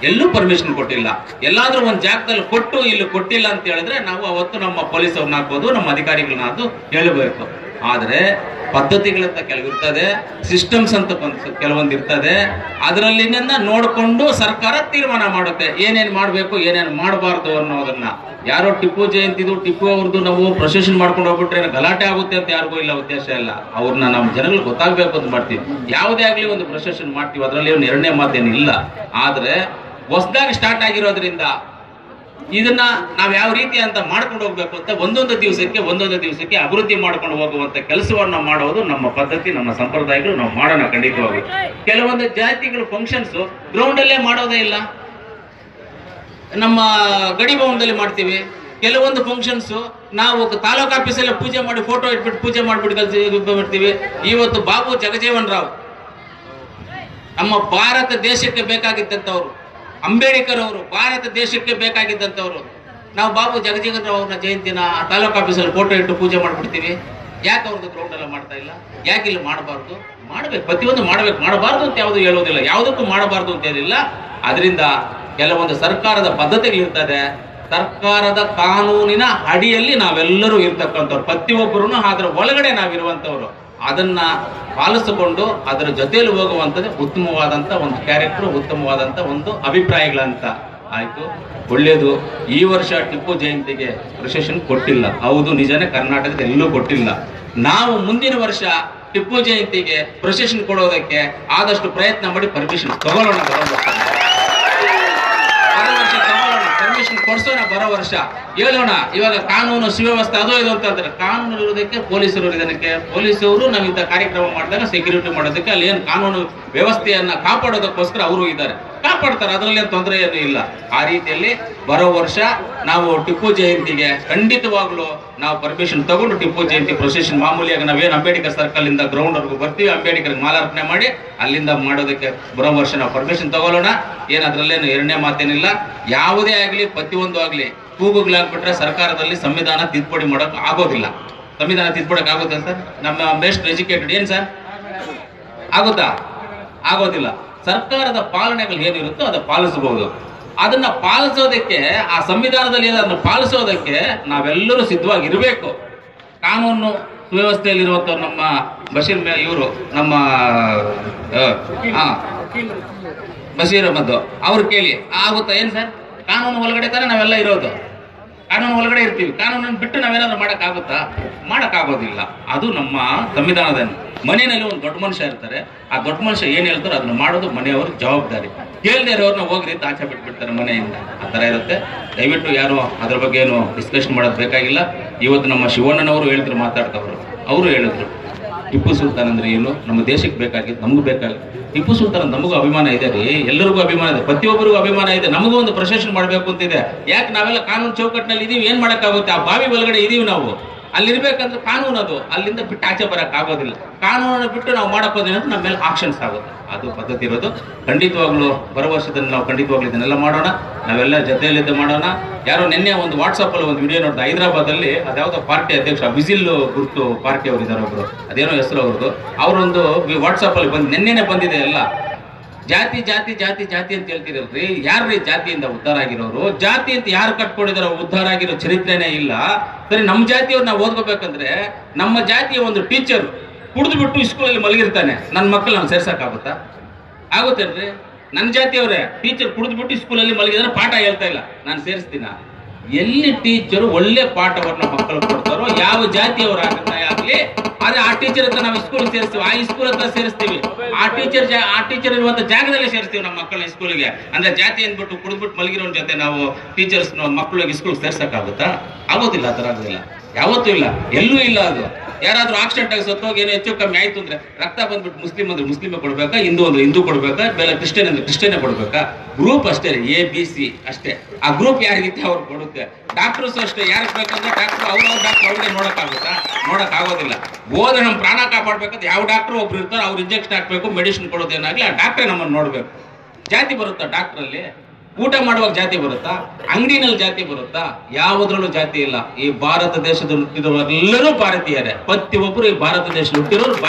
ಎಲ್ಲೂ ಪರ್ಮಿಷನ್ ಕೊಟ್ಟಿಲ್ಲ ಎಲ್ಲಾದ್ರೂ ಒಂದ್ ಜಾಗದಲ್ಲಿ ಕೊಟ್ಟು ಇಲ್ಲಿ ಕೊಟ್ಟಿಲ್ಲ ಅಂತ ಹೇಳಿದ್ರೆ ನಾವು ಅವತ್ತು ನಮ್ಮ ಪೊಲೀಸ್ ಅವ್ರನ್ನ ಹಾಕೋದು ನಮ್ಮ ಅಧಿಕಾರಿಗಳನ್ನ ಅದು ಹೇಳಬೇಕು ಆದ್ರೆ ಪದ್ಧತಿಗಳಂತ ಕೆಲವಿರ್ತದೆ ಸಿಸ್ಟಮ್ಸ್ ಅಂತ ಒಂದ್- ಕೆಲವೊಂದು ಇರ್ತದೆ ಅದರಲ್ಲಿನ ನೋಡಿಕೊಂಡು ಸರ್ಕಾರ ತೀರ್ಮಾನ ಮಾಡುತ್ತೆ ಏನೇನ್ ಮಾಡಬೇಕು ಏನೇನ್ ಮಾಡಬಾರ್ದು ಅನ್ನೋದನ್ನ ಯಾರೋ ಟಿಪ್ಪು ಜಯಂತಿದು ಟಿಪ್ಪು ಅವ್ರದ್ದು ನಾವು ಪ್ರೊಸೆಷನ್ ಮಾಡ್ಕೊಂಡು ಹೋಗ್ಬಿಟ್ರೆ ಏನೋ ಗಲಾಟೆ ಆಗುತ್ತೆ ಅಂತ ಯಾರಿಗೂ ಇಲ್ಲ ಉದ್ದೇಶ ಇಲ್ಲ ಅವ್ರನ್ನ ನಮ್ಮ ಜನಗಳಿಗೆ ಗೊತ್ತಾಗ್ಬೇಕು ಅಂತ ಮಾಡ್ತೀವಿ ಯಾವುದೇ ಆಗ್ಲಿ ಒಂದು ಪ್ರೊಸೆಷನ್ ಮಾಡ್ತೀವಿ ಅದರಲ್ಲಿ ಒಂದು ಎರಡನೇ ಮಾತೇನು ಇಲ್ಲ ಆದ್ರೆ ಹೊಸದಾಗಿ ಸ್ಟಾರ್ಟ್ ಆಗಿರೋದ್ರಿಂದ ಇದನ್ನ ನಾವ್ ಯಾವ ರೀತಿ ಅಂತ ಮಾಡ್ಕೊಂಡು ಹೋಗ್ಬೇಕು ಅಂತ ಒಂದೊಂದು ದಿವಸಕ್ಕೆ ಒಂದೊಂದು ದಿವಸಕ್ಕೆ ಅಭಿವೃದ್ಧಿ ಮಾಡ್ಕೊಂಡು ಹೋಗುವಂತ ಕೆಲಸವನ್ನ ಮಾಡೋದು ನಮ್ಮ ಪದ್ಧತಿ ನಮ್ಮ ಸಂಪ್ರದಾಯಗಳು ನಾವು ಮಾಡೋಣ ಖಂಡಿತವಾಗಿ ಕೆಲವೊಂದು ಜಾತಿಗಳು ಫಂಕ್ಷನ್ಸ್ ಗ್ರೌಂಡ್ ಅಲ್ಲೇ ಮಾಡೋದೇ ಇಲ್ಲ ನಮ್ಮ ಗಡಿ ಭವನದಲ್ಲಿ ಮಾಡ್ತೀವಿ ಕೆಲವೊಂದು ಫಂಕ್ಷನ್ಸ್ ನಾವು ತಾಲೂಕ್ ಆಫೀಸಲ್ಲಿ ಪೂಜೆ ಮಾಡಿ ಫೋಟೋ ಇಟ್ಬಿಟ್ಟು ಪೂಜೆ ಮಾಡ್ಬಿಟ್ಟು ಕಲ್ಸಿ ಮಾಡ್ತೀವಿ ಇವತ್ತು ಬಾಬು ಜಗಜೀವನ್ ರಾವ್ ನಮ್ಮ ಭಾರತ ದೇಶಕ್ಕೆ ಬೇಕಾಗಿದ್ದಂಥವ್ರು ಅಂಬೇಡ್ಕರ್ ಅವರು ಭಾರತ ದೇಶಕ್ಕೆ ಬೇಕಾಗಿದ್ದಂಥವ್ರು ನಾವು ಬಾಬು ಜಗಜೀವನ್ ರಾವ್ ಅವ್ರನ್ನ ಜಯಂತಿನ ತಾಲೂಕ್ ಆಫೀಸಲ್ಲಿ ಫೋಟೋ ಇಟ್ಟು ಪೂಜೆ ಮಾಡ್ಬಿಡ್ತೀವಿ ಯಾಕೆ ಅವ್ರದ್ದು ಗ್ರೌಂಡ್ ಎಲ್ಲ ಮಾಡ್ತಾ ಇಲ್ಲ ಯಾಕೆ ಇಲ್ಲಿ ಮಾಡಬಾರ್ದು ಮಾಡ್ಬೇಕು ಪ್ರತಿಯೊಂದು ಮಾಡ್ಬೇಕು ಮಾಡಬಾರ್ದು ಅಂತ ಯಾವುದು ಹೇಳೋದಿಲ್ಲ ಯಾವುದಕ್ಕೂ ಮಾಡಬಾರ್ದು ಅಂತ ಏನಿಲ್ಲ ಅದರಿಂದ ಕೆಲವೊಂದು ಸರ್ಕಾರದ ಪದ್ಧತಿಗಳಿರ್ತದೆ ಸರ್ಕಾರದ ಕಾನೂನಿನ ಅಡಿಯಲ್ಲಿ ನಾವೆಲ್ಲರೂ ಇರ್ತಕ್ಕಂಥವ್ರು ಪ್ರತಿಯೊಬ್ಬರೂ ಅದರ ಒಳಗಡೆ ನಾವಿರುವಂಥವ್ರು ಅದನ್ನ ಪಾಲಿಸಿಕೊಂಡು ಅದರ ಜೊತೆಯಲ್ಲಿ ಹೋಗುವಂಥದ್ದು ಉತ್ತಮವಾದಂಥ ಒಂದು ಕ್ಯಾರೆಕ್ಟರ್ ಉತ್ತಮವಾದಂಥ ಒಂದು ಅಭಿಪ್ರಾಯಗಳಂತ ಆಯ್ತು ಒಳ್ಳೇದು ಈ ವರ್ಷ ಟಿಪ್ಪು ಜಯಂತಿಗೆ ಪ್ರಶಸ್ತಿ ಕೊಟ್ಟಿಲ್ಲ ಹೌದು ನಿಜನೇ ಕರ್ನಾಟಕದ ಎಲ್ಲೂ ಕೊಟ್ಟಿಲ್ಲ ನಾವು ಮುಂದಿನ ವರ್ಷ ಟಿಪ್ಪು ಜಯಂತಿಗೆ ಪ್ರಶಸ್ತಿ ಕೊಡೋದಕ್ಕೆ ಆದಷ್ಟು ಪ್ರಯತ್ನ ಮಾಡಿ ಪರ್ಮಿಷನ್ ತಗೊಳ್ಳೋಣ ಬರೋ ವರ್ಷ. ಬರೋ ವರ್ಷ ತಗೊಳ್ಳೋಣ ಪರ್ಮಿಷನ್ ಕೊಡ್ಸೋಣ ಬರೋ ವರ್ಷ ಹೇಳೋಣ ಇವಾಗ ಕಾನೂನು ಸುವ್ಯವಸ್ಥೆ ಅದು ಇದು ಅಂತ ಅಂತಾರೆ ಕಾನೂನು ಇರೋದಕ್ಕೆ ಪೊಲೀಸರು ಇದಕ್ಕೆ ಪೊಲೀಸರು ನಾವು ಇಂಥ ಕಾರ್ಯಕ್ರಮ ಮಾಡಿದಾಗ ಸೆಕ್ಯೂರಿಟಿ ಮಾಡೋದಕ್ಕೆ ಅಲ್ಲಿ ಏನು ಕಾನೂನು ವ್ಯವಸ್ಥೆಯನ್ನ ಕಾಪಾಡೋದಕ್ಕೋಸ್ಕರ ಅವರು ಇದ್ದಾರೆ ಕಾಪಾಡ್ತಾರೆ ಅದರಲ್ಲಿ ತೊಂದರೆ ಏನು ಇಲ್ಲ ಆ ರೀತಿಯಲ್ಲಿ ಬರೋ ವರ್ಷ ನಾವು ಟಿಪ್ಪು ಜಯಂತಿಗೆ ಖಂಡಿತವಾಗ್ಲೂ ನಾವು ಪರ್ಮಿಷನ್ ತಗೊಂಡು ಟಿಪ್ಪು ಜಯಂತಿ ಪ್ರೊಸೆಷನ್ ಮಾಮೂಲಿಯಾಗಿ ನಾವೇನು ಅಂಬೇಡ್ಕರ್ ಸರ್ಕಲ್ ಇಂದ ಗ್ರೌಂಡ್ ವರ್ಗು ಬರ್ತೀವಿ ಅಂಬೇಡ್ಕರ್ ಮಾಲಾರ್ಪಣೆ ಮಾಡಿ ಅಲ್ಲಿಂದ ಮಾಡೋದಕ್ಕೆ ಬರೋ ವರ್ಷ ನಾವು ಪರ್ಮಿಷನ್ ತಗೊಳ್ಳೋಣ ಏನ್ ಅದ್ರಲ್ಲೇನು ಎರಡನೇ ಮಾತೇನಿಲ್ಲ ಯಾವುದೇ ಆಗ್ಲಿ ಪ್ರತಿಯೊಂದು ಆಗ್ಲಿ ಕೂಗುಗಳಾಗ್ಬಿಟ್ರೆ ಸರ್ಕಾರದಲ್ಲಿ ಸಂವಿಧಾನ ತಿದ್ದುಪಡಿ ಮಾಡೋಕ್ ಆಗೋದಿಲ್ಲ ಸಂವಿಧಾನ ತಿದ್ದುಪಡಕ್ ಆಗುತ್ತೆ ಸರ್ ನಮ್ಮ ಬೆಸ್ಟ್ ಎಜುಕೇಟೆಡ್ ಏನ್ ಸರ್ ಆಗುತ್ತಾ ಆಗೋದಿಲ್ಲ ಸರ್ಕಾರದ ಪಾಲನೆಗಳು ಏನಿರುತ್ತೋ ಅದು ಪಾಲಿಸಬಹುದು ಅದನ್ನ ಪಾಲಿಸೋದಕ್ಕೆ ಆ ಸಂವಿಧಾನದಲ್ಲಿ ಅದನ್ನು ಪಾಲಿಸೋದಕ್ಕೆ ನಾವೆಲ್ಲರೂ ಸಿದ್ಧವಾಗಿರ್ಬೇಕು ಕಾನೂನು ಸುವ್ಯವಸ್ಥೆಯಲ್ಲಿರುವಂತ ನಮ್ಮ ಬಶೀರ್ ಇವರು ನಮ್ಮ ಆ, ಆ, ಬಶೀರ್ ಅಹಮದ್ ಅವ್ರು ಕೇಳಿ ಆಗುತ್ತಾ ಏನ್ ಸರ್ ಕಾನೂನು ಒಳಗಡೆ ತಾನೇ ನಾವೆಲ್ಲ ಇರೋದು ಕಾನೂನು ಒಳಗಡೆ ಇರ್ತೀವಿ ಕಾನೂನನ್ನು ಬಿಟ್ಟು ನಾವೇನಾದ್ರೂ ಮಾಡಕ್ಕಾಗುತ್ತಾ ಮಾಡಕ್ಕಾಗೋದಿಲ್ಲ ಅದು ನಮ್ಮ ಸಂವಿಧಾನದ ಮನೆಯಲ್ಲಿ ಒಂದು ದೊಡ್ಡ ಮನುಷ್ಯ ಇರ್ತಾರೆ ಆ ದೊಡ್ಡ ಮನುಷ್ಯ ಏನ್ ಹೇಳ್ತಾರೋ ಅದನ್ನ ಮಾಡೋದು ಮನೆಯವ್ರ ಜವಾಬ್ದಾರಿ ಕೇಳದೆ ಇರೋರ್ನ ಹೋಗ್ರಿ ಅಂತ ಆಚೆ ಬಿಟ್ಬಿಡ್ತಾರೆ ಮನೆಯಿಂದ ಆ ಥರ ಇರುತ್ತೆ ದಯವಿಟ್ಟು ಯಾರು ಅದ್ರ ಬಗ್ಗೆ ಏನು ಡಿಸ್ಕಷನ್ ಮಾಡೋದು ಬೇಕಾಗಿಲ್ಲ ಇವತ್ತು ನಮ್ಮ ಶಿವಣ್ಣನವರು ಹೇಳಿದ್ರು ಮಾತಾಡ್ತವ್ರು ಅವರು ಹೇಳಿದ್ರು ಟಿಪ್ಪು ಸುಲ್ತಾನ್ ಅಂದ್ರೆ ಏನು ನಮ್ಮ ದೇಶಕ್ಕೆ ಬೇಕಾಗಿದ್ದು ನಮಗೂ ಬೇಕಾಗಿತ್ತು ಟಿಪ್ಪು ಸುಲ್ತಾನ್ ಅಂದ್ರೆ ನಮಗೂ ಅಭಿಮಾನ ಇದೆ ರೀ ಎಲ್ಲರಿಗೂ ಅಭಿಮಾನ ಇದೆ ಪ್ರತಿಯೊಬ್ಬರಿಗೂ ಅಭಿಮಾನ ಇದೆ ನಮಗೂ ಒಂದು ಪ್ರಶಸ್ತಿ ಮಾಡಬೇಕು ಅಂತಿದೆ ಯಾಕೆ ನಾವೆಲ್ಲ ಕಾನೂನು ಚೌಕಟ್ಟಿನಲ್ಲಿ ಇದೀವಿ ಏನ್ ಮಾಡಕ್ಕಾಗುತ್ತೆ ಆ ಬಾವಿ ಒಳಗಡೆ ಇದೀವಿ ನಾವು ಅಲ್ಲಿರ್ಬೇಕಂದ್ರೆ ಕಾನೂನು ಅದು ಅಲ್ಲಿಂದ ಬಿಟ್ಟು ಆಚೆ ಬರಕ್ ಆಗೋದಿಲ್ಲ ಕಾನೂನನ್ನು ಬಿಟ್ಟು ನಾವು ಮಾಡಕ್ ಹೋದ್ರೆ ನಮ್ಮ ಮೇಲೆ ಆಕ್ಷನ್ಸ್ ಆಗುತ್ತೆ ಅದು ಪದ್ಧತಿ ಇರೋದು ಖಂಡಿತವಾಗ್ಲೂ ಬರೋ ವರ್ಷದಲ್ಲಿ ನಾವು ಖಂಡಿತವಾಗ್ಲೂ ಇದನ್ನೆಲ್ಲ ಮಾಡೋಣ ನಾವೆಲ್ಲ ಜೊತೆಯಲ್ಲಿದ್ದು ಮಾಡೋಣ ಯಾರೋ ನಿನ್ನೆ ಒಂದು ವಾಟ್ಸಪ್ ಅಲ್ಲಿ ಒಂದು ವಿಡಿಯೋ ನೋಡ್ತಾ ಹೈದರಾಬಾದ್ ಅಲ್ಲಿ ಅದ್ಯಾವುದೋ ಪಾರ್ಟಿ ಅಧ್ಯಕ್ಷ ವಿಸಿಲ್ ಗುರುತು ಪಾರ್ಟಿ ಅವರು ಇದ್ದಾರೆ ಒಬ್ರು ಅದೇನೋ ಹೆಸರು ಅವ್ರದ್ದು ಅವರೊಂದು ವಾಟ್ಸಪ್ ಅಲ್ಲಿ ಬಂದು ನಿನ್ನೆನೆ ಬಂದಿದೆ ಎಲ್ಲ ಜಾತಿ ಜಾತಿ ಜಾತಿ ಜಾತಿ ಅಂತ ಹೇಳ್ತಿರಲ್ರಿ ಯಾರ್ರೀ ಜಾತಿಯಿಂದ ಉದ್ಧಾರ ಆಗಿರೋರು ಜಾತಿ ಅಂತ ಯಾರು ಕಟ್ಕೊಂಡಿದಾರೋ ಉದ್ಧಾರ ಆಗಿರೋ ಚರಿತ್ರೆನೇ ಇಲ್ಲ ಸರಿ ನಮ್ಮ ಜಾತಿಯವ್ರು ನಾವು ಓದ್ಕೋಬೇಕಂದ್ರೆ ನಮ್ಮ ಜಾತಿಯ ಒಂದು ಟೀಚರ್ ಕುಡಿದು ಬಿಟ್ಟು ಸ್ಕೂಲಲ್ಲಿ ಮಲಗಿರ್ತಾನೆ ನನ್ನ ಮಕ್ಕಳು ನಾನು ಸೇರ್ಸಕ್ಕಾಗುತ್ತಾ ಆಗುತ್ತೇನ್ರಿ ನನ್ನ ಜಾತಿಯವರೇ ಟೀಚರ್ ಕುಡಿದು ಬಿಟ್ಟು ಸ್ಕೂಲಲ್ಲಿ ಮಲಗಿದ್ರೆ ಪಾಠ ಹೇಳ್ತಾ ಇಲ್ಲ ನಾನು ಸೇರಿಸ್ತೀನ ಎಲ್ಲಿ ಟೀಚರು ಒಳ್ಳೆ ಪಾಠವನ್ನ ಮಕ್ಕಳು ಕೊಡ್ತಾರೋ ಯಾವ ಜಾತಿಯವರ ಆಗ್ಲಿ ಆದ್ರೆ ಆ ಟೀಚರ್ ಹತ್ರ ನಾವು ಸ್ಕೂಲ್ ಸೇರಿಸ್ತೀವಿ ಆ ಸ್ಕೂಲ್ ಹತ್ರ ಸೇರಿಸ್ತೀವಿ ಆ ಟೀಚರ್ ಆ ಟೀಚರ್ ಇರುವಂತ ಜಾಗದಲ್ಲೇ ಸೇರಿಸ್ತೀವಿ ನಮ್ಮ ಮಕ್ಕಳನ್ನ ಸ್ಕೂಲ್ಗೆ ಅಂದ್ರೆ ಜಾತಿ ಅಂದ್ಬಿಟ್ಟು ಕುಡಿದ್ಬಿಟ್ಟು ಮಲಗಿರೋನ್ ಜೊತೆ ನಾವು ಟೀಚರ್ಸ್ ಮಕ್ಕಳಿಗೆ ಸ್ಕೂಲ್ ಸೇರ್ಸಕ್ಕಾಗುತ್ತಾ ಆಗೋದಿಲ್ಲ ಆ ಥರ ಆಗೋದಿಲ್ಲ ಯಾವತ್ತೂ ಇಲ್ಲ ಎಲ್ಲೂ ಇಲ್ಲ ಅದು ಯಾರಾದ್ರೂ ಆಕ್ಸಿಡೆಂಟ್ ಆಗಿ ಸತ್ತೋಗಿ ಏನೋ ಹೆಚ್ಚು ಕಮ್ಮಿ ಆಯ್ತು ಅಂದ್ರೆ ರಕ್ತ ಬಂದ್ಬಿಟ್ಟು ಮುಸ್ಲಿಂ ಅಂದ್ರೆ ಮುಸ್ಲಿಮೇ ಕೊಡ್ಬೇಕಾ ಹಿಂದೂ ಅಂದ್ರೆ ಹಿಂದೂ ಕೊಡ್ಬೇಕಾ ಬೇರೆ ಕ್ರಿಶ್ಚಿಯನ್ ಅಂದ್ರೆ ಕ್ರಿಶ್ಚಿಯನ್ನೇ ಕೊಡ್ಬೇಕಾ ಗ್ರೂಪ್ ಅಷ್ಟೇ ಎ ಬಿ ಸಿ ಅಷ್ಟೇ ಆ ಗ್ರೂಪ್ ಯಾರಿಗಿತ್ತೆ ಅವ್ರು ಕೊಡುತ್ತೆ ಡಾಕ್ಟರ್ಸ್ ಅಷ್ಟೇ ಯಾರಿಗೆ ಬೇಕಂದ್ರೆ ಡಾಕ್ಟರ್ ಅವ್ರವ್ರ ಡಾಕ್ಟರ್ ಅವ್ರಿಗೆ ನೋಡಕ್ಕಾಗುತ್ತಾ ನೋಡಕ್ ಆಗೋದಿಲ್ಲ ಹೋದ್ರೆ ನಮ್ಮ ಪ್ರಾಣ ಕಾಪಾಡ್ಬೇಕಂದ್ರೆ ಯಾವ ಡಾಕ್ಟರ್ ಒಬ್ರು ಇರ್ತಾರೆ ಅವ್ರು ಇಂಜೆಕ್ಷನ್ ಹಾಕ್ಬೇಕು ಮೆಡಿಸಿನ್ ಕೊಡೋದೇನಾಗ್ಲಿ ಆ ಡಾಕ್ಟ್ರೇ ನಮ್ಮನ್ನು ನೋಡ್ಬೇಕು ಜಾತಿ ಬರುತ್ತಾ ಡಾಕ್ಟರ್ ಅಲ್ಲಿ ಊಟ ಮಾಡುವಾಗ ಜಾತಿ ಬರುತ್ತಾ ಅಂಗಡಿನಲ್ಲಿ ಜಾತಿ ಬರುತ್ತಾ ಯಾವುದ್ರಲ್ಲೂ ಜಾತಿ ಇಲ್ಲ ಈ ಭಾರತ ದೇಶದಲ್ಲಿ ಹುಟ್ಟಿದವರೆಲ್ಲರೂ ಭಾರತೀಯರೇ ಪ್ರತಿಯೊಬ್ಬರು ಈ ಭಾರತ ದೇಶದಲ್ಲಿ ಹುಟ್ಟಿರೋರು